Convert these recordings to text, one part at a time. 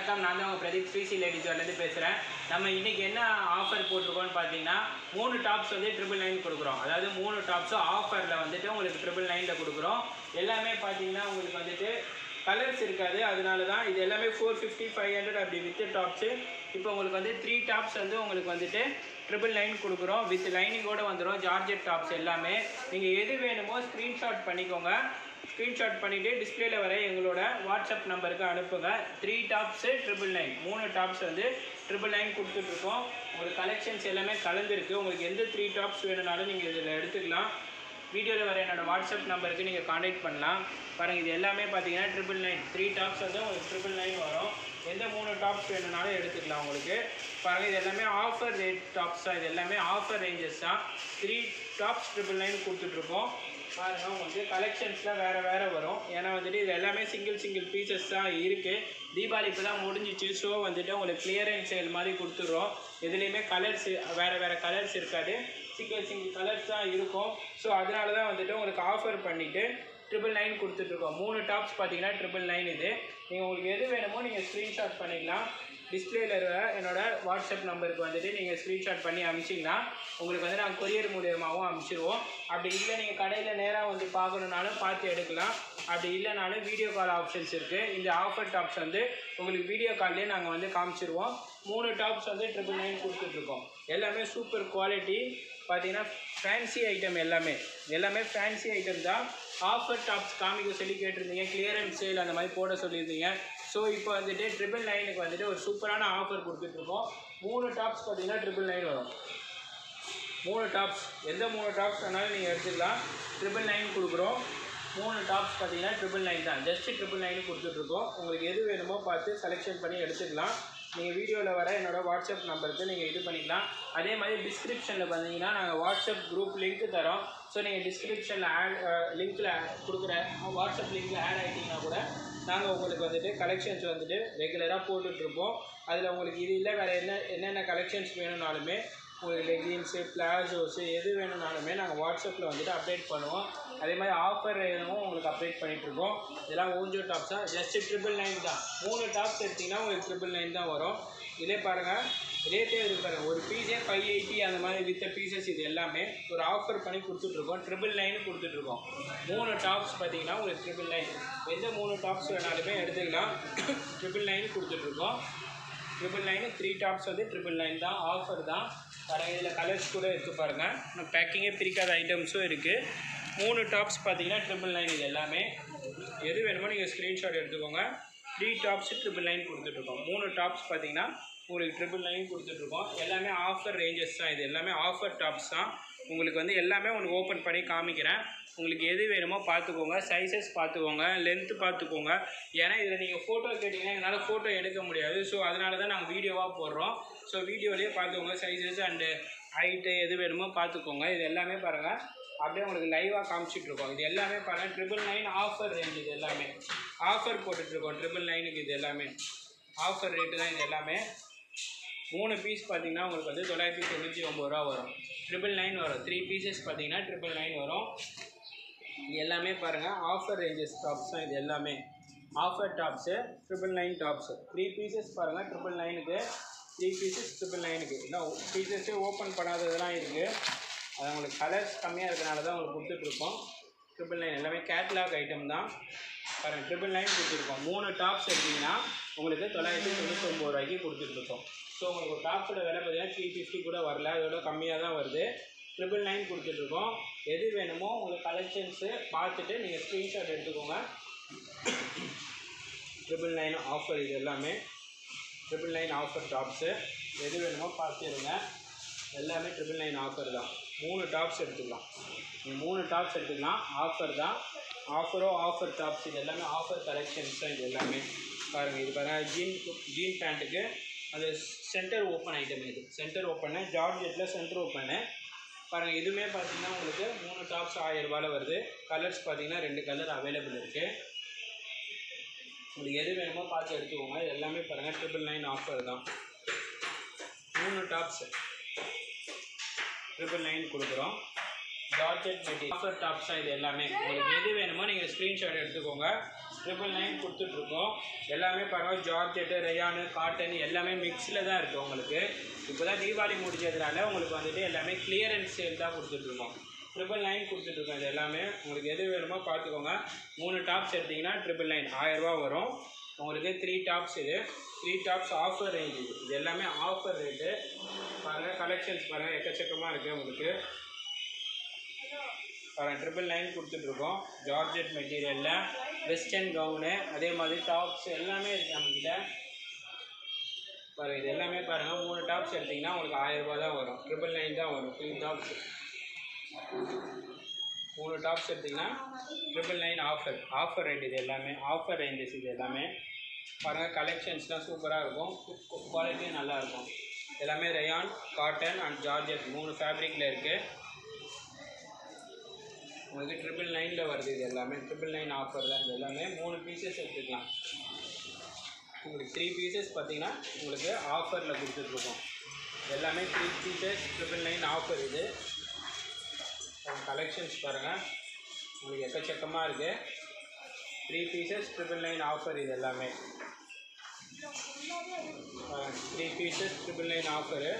வணக்கம் நான் தான் உங்கள் பிரதீப் ஃப்ரீசி லேடிஸ் வரலேருந்து பேசுகிறேன் நம்ம இன்றைக்கி என்ன ஆஃபர் போட்டிருக்கோம்னு பார்த்தீங்கன்னா மூணு டாப்ஸ் வந்து ட்ரிபிள் நைன் கொடுக்குறோம் அதாவது மூணு டாப்ஸும் ஆஃபரில் வந்துட்டு உங்களுக்கு ட்ரிபிள் நைனில் கொடுக்குறோம் எல்லாமே பார்த்தீங்கன்னா உங்களுக்கு வந்துட்டு கலர்ஸ் இருக்காது அதனால தான் இது எல்லாமே ஃபோர் ஃபிஃப்டி ஃபைவ் ஹண்ட்ரட் அப்படி வித் டாப்ஸு இப்போ உங்களுக்கு வந்து த்ரீ டாப்ஸ் வந்து உங்களுக்கு வந்துட்டு ட்ரிபிள் நைன் கொடுக்குறோம் வித் லைனிங்கோடு வந்துடும் ஜார்ஜெட் டாப்ஸ் எல்லாமே நீங்கள் எது வேணுமோ ஸ்க்ரீன்ஷாட் பண்ணிக்கோங்க ஸ்க்ரீன்ஷாட் பண்ணிவிட்டு டிஸ்பிளேல வர எங்களோட வாட்ஸ்அப் நம்பருக்கு அனுப்புங்க த்ரீ டாப்ஸு ட்ரிபிள் நைன் மூணு டாப்ஸ் வந்து ட்ரிபிள் நைன் கொடுத்துட்ருக்கோம் உங்களுக்கு கலெக்ஷன்ஸ் எல்லாமே கலந்துருக்கு உங்களுக்கு எந்த த்ரீ டாப்ஸ் வேணும்னாலும் நீங்கள் இதில் எடுத்துக்கலாம் வீடியோவில் வர என்னோட வாட்ஸ்அப் நம்பருக்கு நீங்கள் காண்டாக்ட் பண்ணலாம் பாருங்கள் இது எல்லாமே பார்த்தீங்கன்னா ட்ரிபிள் நைன் த்ரீ டாப்ஸ் வந்து உங்களுக்கு ட்ரிபிள் நைன் வரும் எந்த மூணு டாப்ஸ் வேணும்னாலும் எடுத்துக்கலாம் உங்களுக்கு பாருங்கள் இது எல்லாமே ஆஃபர் ரேட் டாப்ஸ் தான் இது எல்லாமே ஆஃபர் ரேஞ்சஸ் தான் த்ரீ டாப்ஸ் ட்ரிபிள் நைன் கொடுத்துட்ருக்கோம் பாருங்க உங்களுக்கு கலெக்ஷன்ஸ்லாம் வேறு வேறு வரும் ஏன்னா வந்துட்டு இது எல்லாமே சிங்கிள் சிங்கிள் பீசஸ் தான் இருக்குது தீபாவளி இப்போ தான் முடிஞ்சிச்சு ஸோ வந்துட்டு உங்களுக்கு கிளியரன்ஸ் சேல் மாதிரி கொடுத்துட்றோம் எதுலேயுமே கலர்ஸ் வேறு வேறு கலர்ஸ் இருக்காது சிங்கிள் சிங்கிள் கலர்ஸ் தான் இருக்கும் ஸோ அதனால தான் வந்துட்டு உங்களுக்கு ஆஃபர் பண்ணிவிட்டு ட்ரிபிள் நைன் கொடுத்துட்ருக்கோம் மூணு டாப்ஸ் பார்த்தீங்கன்னா ட்ரிபிள் நைன் இது நீங்கள் உங்களுக்கு எது வேணுமோ நீங்கள் ஸ்க்ரீன்ஷாட் பண்ணிக்கலாம் டிஸ்பிளேல இருக்கிற என்னோட வாட்ஸ்அப் நம்பருக்கு வந்துட்டு நீங்கள் ஸ்க்ரீன்ஷாட் பண்ணி அனுப்பிச்சிங்கன்னா உங்களுக்கு வந்து நாங்கள் கொரியர் மூலியமாகவும் அனுப்பிச்சிடுவோம் அப்படி இல்லை நீங்கள் கடையில் நேராக வந்து பார்க்கணுன்னாலும் பார்த்து எடுக்கலாம் அப்படி இல்லைனாலும் வீடியோ கால் ஆப்ஷன்ஸ் இருக்குது இந்த ஆஃபர் டாப்ஸ் வந்து உங்களுக்கு வீடியோ கால்லேயே நாங்கள் வந்து காமிச்சிருவோம் மூணு டாப்ஸ் வந்து ட்ரிபிள் நைன் கொடுத்துட்ருக்கோம் எல்லாமே சூப்பர் குவாலிட்டி பார்த்தீங்கன்னா ஃபேன்சி ஐட்டம் எல்லாமே எல்லாமே ஃபேன்சி ஐட்டம் தான் ஆஃபர் டாப்ஸ் காமிக்க சொல்லி கேட்டிருந்தீங்க கிளியரன்ஸ் சேல் அந்த மாதிரி போட சொல்லியிருந்தீங்க ஸோ இப்போ வந்துட்டு ட்ரிபிள் நைனுக்கு வந்துட்டு ஒரு சூப்பரான ஆஃபர் கொடுத்துட்ருக்கோம் மூணு டாப்ஸ் பார்த்தீங்கன்னா ட்ரிபிள் நைன் வரும் மூணு டாப்ஸ் எந்த மூணு டாப்ஸ் வேணாலும் நீங்கள் எடுத்துக்கலாம் ட்ரிபிள் நைன் கொடுக்குறோம் மூணு டாப்ஸ் பார்த்தீங்கன்னா ட்ரிபிள் நைன் தான் ஜஸ்ட் ட்ரிபிள் நைன் கொடுத்துட்ருக்கோம் உங்களுக்கு எது வேணுமோ பார்த்து செலெக்ஷன் பண்ணி எடுத்துக்கலாம் நீங்கள் வீடியோவில் வர என்னோட வாட்ஸ்அப் நம்பருக்கு நீங்கள் இது பண்ணிக்கலாம் அதே மாதிரி டிஸ்கிரிப்ஷனில் பார்த்தீங்கன்னா நாங்கள் வாட்ஸ்அப் குரூப் லிங்க் தரோம் ஸோ நீங்கள் டிஸ்கிரிப்ஷனில் ஆட் லிங்க்கில் கொடுக்குற வாட்ஸ்அப் லிங்க்கில் ஆட் ஆகிட்டிங்கன்னா கூட நாங்கள் உங்களுக்கு வந்துட்டு கலெக்ஷன்ஸ் வந்துட்டு ரெகுலராக போட்டுட்ருப்போம் அதில் உங்களுக்கு இது இல்லை வேறு என்ன என்னென்ன கலெக்ஷன்ஸ் வேணும்னாலுமே உங்களுக்கு லெகின்ஸு பிளாசோஸு எது வேணும்னாலுமே நாங்கள் வாட்ஸ்அப்பில் வந்துட்டு அப்டேட் பண்ணுவோம் அதே மாதிரி ஆஃபர் எதுவும் உங்களுக்கு அப்டேட் பண்ணிகிட்ருக்கோம் இதெல்லாம் ஓஞ்சோ டாப்ஸ் தான் ஜஸ்ட் ட்ரிபிள் நைன் தான் மூணு டாப்ஸ் எடுத்திங்கன்னா உங்களுக்கு ட்ரிபிள் நைன் தான் வரும் இதே பாருங்கள் ரேட்டே இருக்கு பாருங்கள் ஒரு பீஸே ஃபைவ் எயிட்டி அந்த மாதிரி வித்த பீசஸ் இது எல்லாமே ஒரு ஆஃபர் பண்ணி கொடுத்துட்ருக்கோம் ட்ரிபிள் நைன் கொடுத்துட்ருக்கோம் மூணு டாப்ஸ் பார்த்தீங்கன்னா உங்களுக்கு ட்ரிபிள் நைன் எந்த மூணு டாப்ஸ் வேணாலுமே எடுத்துக்கலாம் ட்ரிபிள் நைன் கொடுத்துட்ருக்கோம் ட்ரிபிள் நைனு த்ரீ டாப்ஸ் வந்து ட்ரிபிள் நைன் தான் ஆஃபர் தான் பாருங்கள் இதில் கலர்ஸ் கூட இருக்குது பாருங்கள் பேக்கிங்கே பிரிக்காத ஐட்டம்ஸும் இருக்குது மூணு டாப்ஸ் பார்த்தீங்கன்னா ட்ரிபிள் நைன் இது எல்லாமே எது வேணுமோ நீங்கள் ஸ்க்ரீன்ஷாட் எடுத்துக்கோங்க த்ரீ டாப்ஸு ட்ரிபிள் நைன் கொடுத்துட்ருக்கோம் மூணு டாப்ஸ் பார்த்தீங்கன்னா உங்களுக்கு ட்ரிபிள் நைன் கொடுத்துட்ருக்கோம் எல்லாமே ஆஃபர் ரேஞ்சஸ் தான் இது எல்லாமே ஆஃபர் டாப்ஸ் தான் உங்களுக்கு வந்து எல்லாமே உங்களுக்கு ஓப்பன் பண்ணி காமிக்கிறேன் உங்களுக்கு எது வேணுமோ பார்த்துக்கோங்க சைஸஸ் பார்த்துக்கோங்க லென்த்து பார்த்துக்கோங்க ஏன்னா இதில் நீங்கள் ஃபோட்டோ கேட்டிங்கன்னா எங்களால் ஃபோட்டோ எடுக்க முடியாது ஸோ அதனால தான் நாங்கள் வீடியோவாக போடுறோம் ஸோ வீடியோலேயே பார்த்துக்கோங்க சைஸஸ் அண்டு ஹைட்டு எது வேணுமோ பார்த்துக்கோங்க இது எல்லாமே பாருங்கள் அப்படியே உங்களுக்கு லைவாக காமிச்சிட்ருக்கோம் இது எல்லாமே பாருங்கள் ட்ரிபிள் நைன் ஆஃபர் ரேஞ்ச் இது எல்லாமே ஆஃபர் போட்டுட்ருக்கோம் ட்ரிபிள் நைனுக்கு இது எல்லாமே ஆஃபர் ரேட்டு தான் இது எல்லாமே மூணு பீஸ் பார்த்தீங்கன்னா உங்களுக்கு வந்து தொள்ளாயிரத்தி தொண்ணூற்றி ஒம்பது ரூபா வரும் ட்ரிபிள் நைன் வரும் த்ரீ பீசஸ் பார்த்தீங்கன்னா ட்ரிபிள் நைன் வரும் இது எல்லாமே பாருங்கள் ஆஃபர் ரேஞ்சஸ் டாப்ஸ் தான் இது எல்லாமே offer tops triple nine tops three pieces பாருங்கள் ட்ரிபிள் நைனுக்கு த்ரீ பீசஸ் ட்ரிபிள் நைனுக்கு இன்னும் பீசஸே ஓப்பன் பண்ணாததெல்லாம் இருக்குது அது உங்களுக்கு கலர்ஸ் கம்மியாக இருக்கனால தான் உங்களுக்கு கொடுத்துட்ருக்கோம் ட்ரிபிள் நைன் எல்லாமே கேட்லாக் ஐட்டம் தான் பாருங்கள் ட்ரிபிள் நைன் கொடுத்துருக்கோம் மூணு டாப்ஸ் எடுத்திங்கன்னா உங்களுக்கு தொள்ளாயிரத்தி தொண்ணூற்றி ஒம்பது ரூபாய்க்கு கொடுத்துட்ருக்கோம் ஸோ உங்களுக்கு ஒரு டாப்ஸோட விலை பார்த்தீங்கன்னா த்ரீ ஃபிஃப்டி கூட வரல அதோட கம்மியாக தான் வருது ட்ரிபிள் நைன் கொடுத்துட்ருக்கோம் எது வேணுமோ உங்களுக்கு கலெக்ஷன்ஸு பார்த்துட்டு நீங்கள் ஸ்க்ரீன்ஷாட் எடுத்துக்கோங்க ட்ரிபிள் நைன் ஆஃபர் இது எல்லாமே ட்ரிபிள் நைன் ஆஃபர் டாப்ஸு எது வேணுமோ பார்த்துருங்க எல்லாமே ட்ரிபிள் நைன் ஆஃபர் தான் மூணு டாப்ஸ் எடுத்துக்கலாம் நீங்கள் மூணு டாப்ஸ் எடுத்துக்கலாம் ஆஃபர் தான் ஆஃபரோ ஆஃபர் டாப்ஸ் இது எல்லாமே ஆஃபர் கலெக்ஷன்ஸ் தான் இது எல்லாமே பாருங்கள் இது பாருங்கள் ஜீன் ஜீன் பேண்ட்டுக்கு அது சென்டர் ஓப்பன் ஐட்டம் இது சென்டர் ஓப்பனு ஜார்ஜெட்டில் சென்டர் ஓப்பனு பாருங்கள் இதுவுமே பார்த்தீங்கன்னா உங்களுக்கு மூணு டாப்ஸ் ஆயிரம் ரூபாயில் வருது கலர்ஸ் பார்த்தீங்கன்னா ரெண்டு கலர் அவைலபிள் இருக்குது உங்களுக்கு எது வேணுமோ பார்த்து எடுத்துக்கோங்க இது எல்லாமே பாருங்கள் ட்ரிபிள் நைன் ஆஃபர் தான் மூணு டாப்ஸு ட்ரிபிள் நைன் கொடுக்குறோம் ஜார்ஜெட் மெட்டீரியல் ஆஃபர் டாப்ஸ் தான் இது எல்லாமே உங்களுக்கு எது வேணுமோ நீங்கள் ஸ்க்ரீன்ஷாட் எடுத்துக்கோங்க ட்ரிபிள் நைன் கொடுத்துட்ருக்கோம் எல்லாமே பரவாயில்ல ஜார்ஜெட்டு ரயானு காட்டன் எல்லாமே மிக்ஸில் தான் இருக்குது உங்களுக்கு இப்போ தான் தீபாவளி முடிஞ்சதுனால உங்களுக்கு வந்துட்டு எல்லாமே கிளியரன்ஸ் சேல் தான் கொடுத்துட்ருக்கோம் ட்ரிபிள் நைன் கொடுத்துட்ருக்கோம் இது எல்லாமே உங்களுக்கு எது வேணுமோ பார்த்துக்கோங்க மூணு டாப்ஸ் எடுத்திங்கன்னா ட்ரிபிள் நைன் ஆயிரரூபா வரும் உங்களுக்கு த்ரீ டாப்ஸ் இது த்ரீ டாப்ஸ் ஆஃபர் ரேஞ்ச் இது இது எல்லாமே ஆஃபர் ரேட்டு பாருங்கள் கலெக்ஷன்ஸ் பாருங்கள் எக்கச்சக்கமாக இருக்குது உங்களுக்கு பாருங்கள் ட்ரிபிள் நைன் கொடுத்துட்ருக்கோம் ஜார்ஜெட் மெட்டீரியலில் வெஸ்டர்ன் கவுனு அதே மாதிரி டாப்ஸ் எல்லாமே இருக்குது நம்மக்கிட்ட பாருங்கள் இது எல்லாமே பாருங்கள் மூணு டாப்ஸ் எடுத்திங்கன்னா உங்களுக்கு ஆயிரம் ரூபாய் தான் வரும் ட்ரிபிள் நைன் தான் வரும் த்ரீ டாப்ஸ் மூணு டாப்ஸ் எடுத்திங்கன்னா triple nine offer offer rate இது எல்லாமே ஆஃபர் ரேஞ்சஸ் இது எல்லாமே பாருங்கள் கலெக்ஷன்ஸ்லாம் சூப்பராக இருக்கும் குவாலிட்டியும் நல்லாயிருக்கும் எல்லாமே ரயான் காட்டன் அண்ட் ஜார்ஜெட் மூணு ஃபேப்ரிக்கில் இருக்குது உங்களுக்கு ட்ரிபிள் நைனில் வருது இது எல்லாமே ட்ரிபிள் நைன் ஆஃபர் தான் இது எல்லாமே மூணு பீசஸ் எடுத்துக்கலாம் உங்களுக்கு த்ரீ பீசஸ் பார்த்தீங்கன்னா உங்களுக்கு ஆஃபரில் கொடுத்துட்ருக்கோம் எல்லாமே three pieces triple nine offer இது கலெக்ஷன்ஸ் பாருங்கள் உங்களுக்கு எக்கச்சக்கமாக இருக்குது three pieces triple nine offer இது எல்லாமே three pieces triple nine offer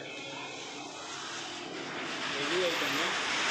heavy item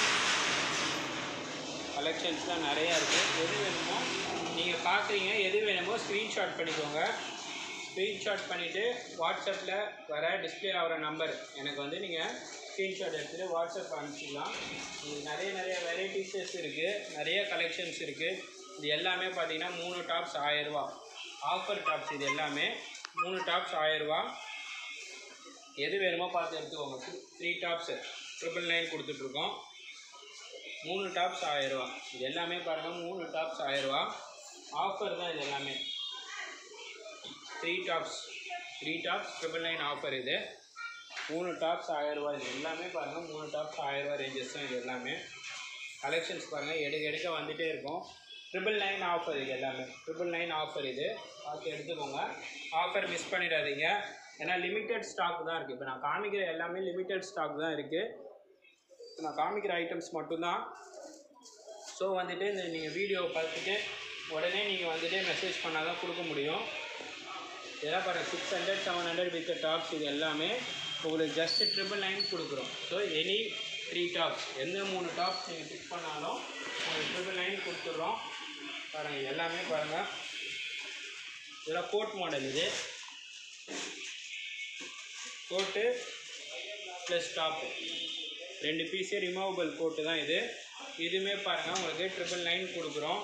கலெக்ஷன்ஸ்லாம் நிறையா இருக்குது எது வேணுமோ நீங்கள் பார்க்குறீங்க எது வேணுமோ ஸ்க்ரீன்ஷாட் பண்ணிக்கோங்க ஸ்க்ரீன்ஷாட் பண்ணிவிட்டு வாட்ஸ்அப்பில் வர டிஸ்ப்ளே ஆகிற நம்பர் எனக்கு வந்து நீங்கள் ஸ்க்ரீன்ஷாட் எடுத்துகிட்டு வாட்ஸ்அப் அனுப்பிச்சிடலாம் இது நிறைய நிறைய வெரைட்டிஸஸ் இருக்குது நிறைய கலெக்ஷன்ஸ் இருக்குது இது எல்லாமே பார்த்தீங்கன்னா மூணு டாப்ஸ் ஆயரூபா ஆஃபர் டாப்ஸ் இது எல்லாமே மூணு டாப்ஸ் ஆயரூபா எது வேணுமோ பார்த்து எடுத்துக்கோங்க த்ரீ டாப்ஸு ட்ரிபிள் நைன் கொடுத்துட்ருக்கோம் மூணு டாப்ஸ் ஆயிரரூவா இது எல்லாமே பாருங்கள் மூணு டாப்ஸ் ஆயிரரூவா ஆஃபர் தான் இது எல்லாமே three tops three tops triple nine offer இது மூணு டாப்ஸ் ஆயிரரூவா இது எல்லாமே பாருங்கள் மூணு டாப்ஸ் ஆயிரரூவா ரேஞ்சஸ் தான் இது எல்லாமே கலெக்ஷன்ஸ் பாருங்கள் எடுக்க எடுக்க வந்துகிட்டே இருக்கும் ட்ரிபிள் நைன் ஆஃபர் இது எல்லாமே ட்ரிபிள் நைன் ஆஃபர் இது பார்த்து எடுத்துக்கோங்க ஆஃபர் மிஸ் பண்ணிடாதீங்க ஏன்னா லிமிட்டட் ஸ்டாக் தான் இருக்குது இப்போ நான் காமிக்கிற எல்லாமே லிமிட்டட் ஸ்டாக் தான் இருக்குது நான் காமிக்கிற ஐட்டம்ஸ் மட்டும்தான் ஸோ வந்துட்டு இந்த நீங்கள் வீடியோ பார்த்துட்டு உடனே நீங்கள் வந்துட்டு மெசேஜ் பண்ணால் தான் கொடுக்க முடியும் இதெல்லாம் பாருங்கள் six hundred seven hundred with tops இது எல்லாமே உங்களுக்கு ஜஸ்ட் ட்ரிபிள் நைன் கொடுக்குறோம் ஸோ எனி த்ரீ டாப்ஸ் எந்த மூணு டாப்ஸ் நீங்கள் பிக் பண்ணாலும் உங்களுக்கு ட்ரிபிள் நைன் கொடுத்துட்றோம் பாருங்கள் எல்லாமே பாருங்கள் இதெல்லாம் கோட் மாடல் இது கோட்டு ப்ளஸ் டாப்பு ரெண்டு பீஸே ரிமூவபிள் கோட்டு தான் இது இதுவுமே பாருங்கள் உங்களுக்கு ட்ரிபிள் நைன் கொடுக்குறோம்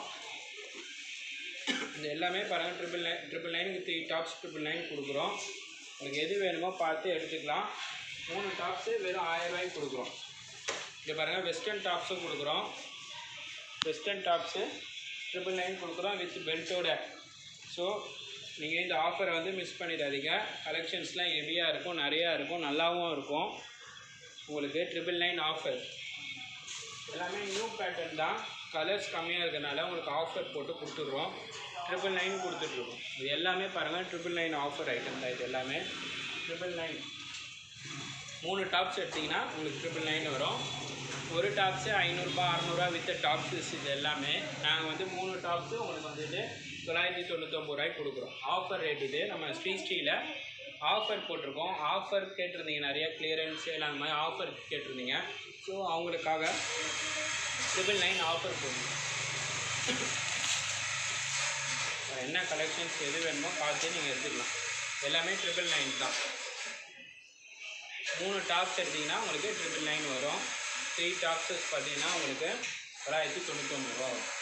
இது எல்லாமே பாருங்கள் ட்ரிபிள் நைன் ட்ரிபிள் நைனுக்கு த்ரீ டாப்ஸ் ட்ரிபிள் நைன் கொடுக்குறோம் உங்களுக்கு எது வேணுமோ பார்த்து எடுத்துக்கலாம் மூணு டாப்ஸு வெறும் ஆயிரம் ரூபாய்க்கு கொடுக்குறோம் இங்கே பாருங்கள் வெஸ்டர்ன் டாப்ஸும் கொடுக்குறோம் வெஸ்டர்ன் டாப்ஸு ட்ரிபிள் நைன் கொடுக்குறோம் வித் பெல்ட்டோட ஸோ நீங்கள் இந்த ஆஃபரை வந்து மிஸ் பண்ணிடாதீங்க கலெக்ஷன்ஸ்லாம் ஹெவியாக இருக்கும் நிறையா இருக்கும் நல்லாவும் இருக்கும் உங்களுக்கு ட்ரிபிள் நைன் ஆஃபர் எல்லாமே நியூ பேட்டர்ன் தான் கலர்ஸ் கம்மியாக இருக்கிறனால உங்களுக்கு ஆஃபர் போட்டு கொடுத்துட்றோம் ட்ரிபிள் நைன் கொடுத்துட்ருக்கோம் இது எல்லாமே பாருங்கள் ட்ரிபிள் நைன் ஆஃபர் ஐட்டம் தான் இது எல்லாமே ட்ரிபிள் நைன் மூணு டாப்ஸ் எடுத்திங்கன்னா உங்களுக்கு ட்ரிபிள் நைன் வரும் ஒரு டாப்ஸு ஐநூறுரூபா அறநூறுவா வித் டாப்ஸஸ் இது எல்லாமே நாங்கள் வந்து மூணு டாப்ஸு உங்களுக்கு வந்துட்டு தொள்ளாயிரத்தி தொண்ணூத்தொம்பது ரூபாய்க்கு கொடுக்குறோம் ஆஃபர் ரேட் இது நம்ம ஸ்ரீ ஸ்ரீல ஆஃபர் போட்டிருக்கோம் ஆஃபர் கேட்டிருந்தீங்க நிறைய கிளியரன்ஸ் எல்லாம் அந்த மாதிரி ஆஃபர் கேட்டிருந்தீங்க ஸோ அவங்களுக்காக ட்ரிபிள் நைன் ஆஃபர் போடுங்க என்ன கலெக்ஷன்ஸ் எது வேணுமோ பார்த்து நீங்கள் எடுத்துக்கலாம் எல்லாமே ட்ரிபிள் நைன் தான் மூணு டாப்ஸ் எடுத்திங்கன்னா உங்களுக்கு ட்ரிபிள் நைன் வரும் த்ரீ டாப்ஸஸ் பார்த்தீங்கன்னா உங்களுக்கு தொள்ளாயிரத்தி தொண்ணூத்தொம்பது ரூபா வரும்